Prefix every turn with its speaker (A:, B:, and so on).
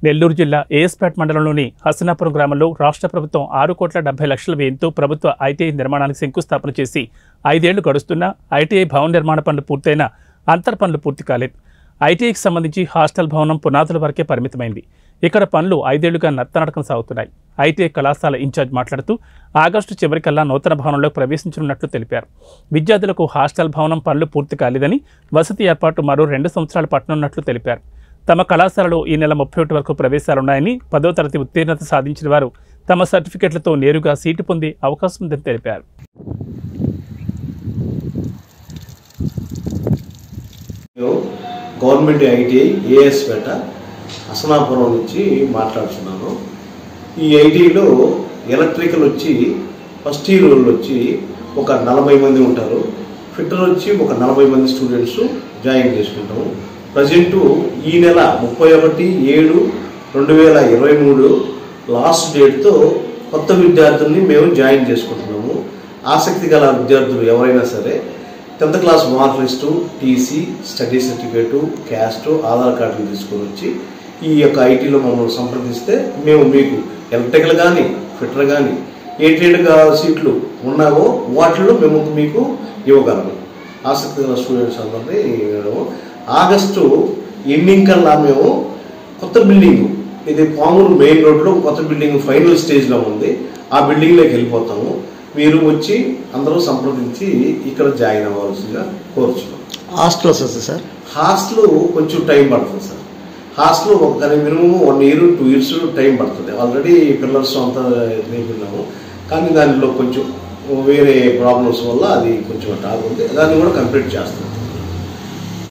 A: నెల్లూరు జిల్లా ఏఎస్పేట్ మండలంలోని హసనాపురం గ్రామంలో రాష్ట్ర ప్రభుత్వం ఆరు కోట్ల డెబ్బై లక్షల వ్యయంతో ప్రభుత్వ ఐటీఐ నిర్మాణానికి శంకుస్థాపన చేసి ఐదేళ్లు గడుస్తున్నా ఐటీఐ భవన నిర్మాణ పనులు పూర్తయినా అంతర్ పనులు పూర్తి కాలేదు ఐటీఐకి సంబంధించి హాస్టల్ భవనం పునాదుల వరకే పరిమితమైంది ఇక్కడ పనులు ఐదేళ్లుగా నత్తనడకం సాగుతున్నాయి ఐటీఐ కళాశాల ఇన్ఛార్జ్ మాట్లాడుతూ ఆగస్టు చివరికల్లా నూతన భవనంలో ప్రవేశించనున్నట్లు తెలిపారు విద్యార్థులకు హాస్టల్ భవనం పనులు పూర్తి కాలేదని వసతి ఏర్పాటు మరో రెండు సంవత్సరాలు పట్టనున్నట్లు తెలిపారు తమ కళాశాలలో ఈ నెల ముప్పై ఒకటి వరకు ప్రవేశాలున్నాయని పదో తరగతి ఉత్తీర్ణత సాధించిన వారు తమ సర్టిఫికెట్లతో నేరుగా సీటు పొందే అవకాశం ఉందని తెలిపారు
B: నేను గవర్నమెంట్ ఐటీఐ ఏఎస్ పేట హసనాపురం నుంచి మాట్లాడుతున్నాను ఈ ఐటీలో ఎలక్ట్రికల్ వచ్చి ఫస్ట్ ఇయర్ వాళ్ళు వచ్చి ఒక నలభై మంది ఉంటారు ఫిట్టర్ వచ్చి ఒక నలభై మంది స్టూడెంట్స్ జాయిన్ చేసుకుంటాము ప్రజెంటు ఈ నెల ముప్పై ఒకటి ఏడు రెండు వేల ఇరవై మూడు లాస్ట్ డేట్తో కొత్త విద్యార్థుల్ని మేము జాయిన్ చేసుకుంటున్నాము ఆసక్తి గల విద్యార్థులు ఎవరైనా సరే tenth class mark list TC study certificate caste Aadhaar కార్డులు తీసుకొని వచ్చి ఈ యొక్క ఐటీలో మమ్మల్ని సంప్రదిస్తే మేము మీకు ఎలక్ట్రికల్ కానీ ఫిటర్ కానీ ఏ ట్రేడ్గా సీట్లు ఉన్నావో వాటిలో మేము మీకు ఇవ్వగలము ఆసక్తి గల స్టూడెంట్స్ అందరినీ ఇవ్వడము ఆగస్టు ఎండింగ్ కల్లా మేము కొత్త బిల్డింగ్ ఇది పామూరు మెయిన్ రోడ్లో కొత్త బిల్డింగ్ ఫైనల్ స్టేజ్లో ఉంది ఆ బిల్డింగ్లోకి వెళ్ళిపోతాము మీరు వచ్చి అందరూ సంప్రదించి ఇక్కడ జాయిన్ అవ్వాల్సిందిగా కోరుచున్నాం
C: హాస్టల్ వస్తుంది సార్
B: హాస్టల్ కొంచెం టైం పడుతుంది సార్ హాస్టల్ ఒక కానీ minimum one year two years time పడుతుంది ఆల్రెడీ పిల్లర్స్ అంతా నేర్పినాము కానీ దానిలో కొంచెం వేరే ప్రాబ్లమ్స్ వల్ల అది కొంచెం టాక్ ఉంది దాన్ని కూడా కంప్లీట్ చేస్తాం